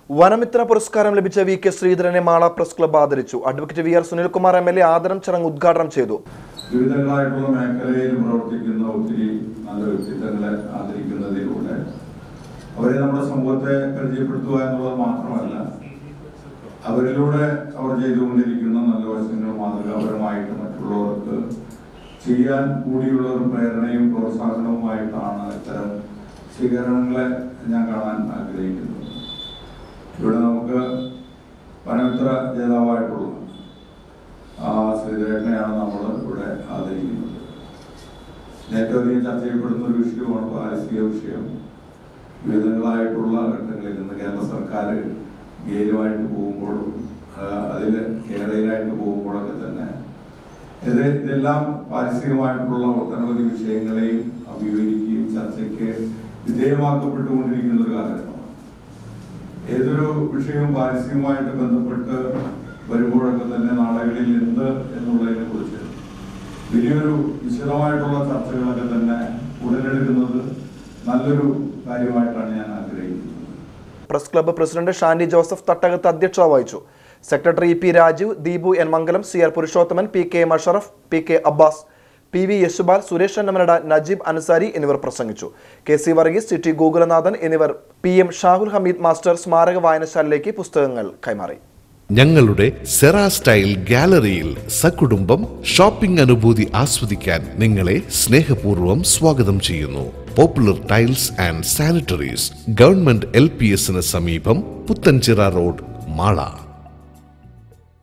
വനമിത്ര പുരസ്കാരം ലഭിച്ച V K ശ്രീധരനെ മാള പ്രസ് ക്ലബ്ബ് ആദരിച്ചു advocate V R Sunilkumar M L A ആദരം ചടങ്ങ് ഉദ്ഘാടനം ചെയ്തു വിവിധങ്ങളായിട്ടുള്ള മേഖലയിൽ പ്രവർത്തിക്കുന്ന ഒത്തിരി നല്ല വ്യക്തിത്വങ്ങളെ ആദരിക്കുന്നതിലൂടെ അവരെ നമ്മുടെ സമൂഹത്തെ പരിചയപ്പെടുത്തുക എന്നുള്ളത് മാത്രമല്ല അവരിലൂടെ അവർ ചെയ്തുകൊണ്ടിരിക്കുന്ന നല്ല വശങ്ങൾ മാതൃകാപരമായിട്ട് മറ്റുള്ളവർക്ക് ചെയ്യാൻ കൂടിയുള്ള ഒരു പ്രേരണയും പ്രോത്സാഹനവുമായിട്ടാണ് ഇത്തരം സ്വീകരണങ്ങളെ ഞാൻ കാണാൻ ആഗ്രഹിക്കുന്നത് ഇവിടെ നമുക്ക് വനമിത്ര ജേതാവായിട്ടുള്ള ആ ശ്രീധരനെയാണ് നമ്മൾ ഇവിടെ ആദരിക്കുന്നത് ഏറ്റവും അധികം ചർച്ച ചെയ്യപ്പെടുന്ന ഒരു വിഷയമാണ് പാരിസ്ഥിതിക വിഷയം വിവിധങ്ങളായിട്ടുള്ള ഘട്ടങ്ങളിൽ നിന്ന് കേരള സർക്കാർ ഗെയിലുമായിട്ട് പോകുമ്പോഴും അതിൽ കേരളയിലായിട്ട് പോകുമ്പോഴൊക്കെ തന്നെ ഇത് ഇതെല്ലാം പാരിസ്ഥിതികമായിട്ടുള്ള ഒട്ടനവധി വിഷയങ്ങളെയും അഭിമുഖീകരിക്കുകയും ചർച്ചയ്ക്ക് വിധേയമാക്കപ്പെട്ടുകൊണ്ടിരിക്കുന്ന ഒരു കാലഘട്ടമാണ് ഏതൊരു വിഷയവും പാരിസ്ഥിതികമായിട്ട് ബന്ധപ്പെട്ട് വരുമ്പോഴൊക്കെ തന്നെ നാളുകളിൽ എന്ത് എന്നുള്ളതിനെ കുറിച്ച് വലിയൊരു വിശദമായിട്ടുള്ള ചർച്ചകളൊക്കെ തന്നെ ഉടലെടുക്കുന്നത് നല്ലൊരു കാര്യമായിട്ടാണ് ഞാൻ ആഗ്രഹിക്കുന്നത് press club president Shani Joseph തട്ടകത്ത് അധ്യക്ഷത വഹിച്ചു secretary E P Rajeev Deepu N Mangalam C R Purushothaman P K Musharaf P K Abbas P V Yashubal Suresh Annamanada Najeeb Ansari എന്നിവർ പ്രസംഗിച്ചു K C Varghese T T Gokulanathan എന്നിവർ P M Shahul Hameed master സ്മാരക വായനശാലയിലേക്ക് പുസ്തകങ്ങൾ കൈമാറി ഞങ്ങളുടെ സെറാ സ്റ്റൈൽ ഗാലറിയിൽ സകുടുംബം ഷോപ്പിംഗ് അനുഭൂതി ആസ്വദിക്കാൻ നിങ്ങളെ സ്നേഹപൂർവ്വം സ്വാഗതം ചെയ്യുന്നു popular tiles and sanitaries government L P എസിന് സമീപം പുത്തൻചിറ റോഡ് മാള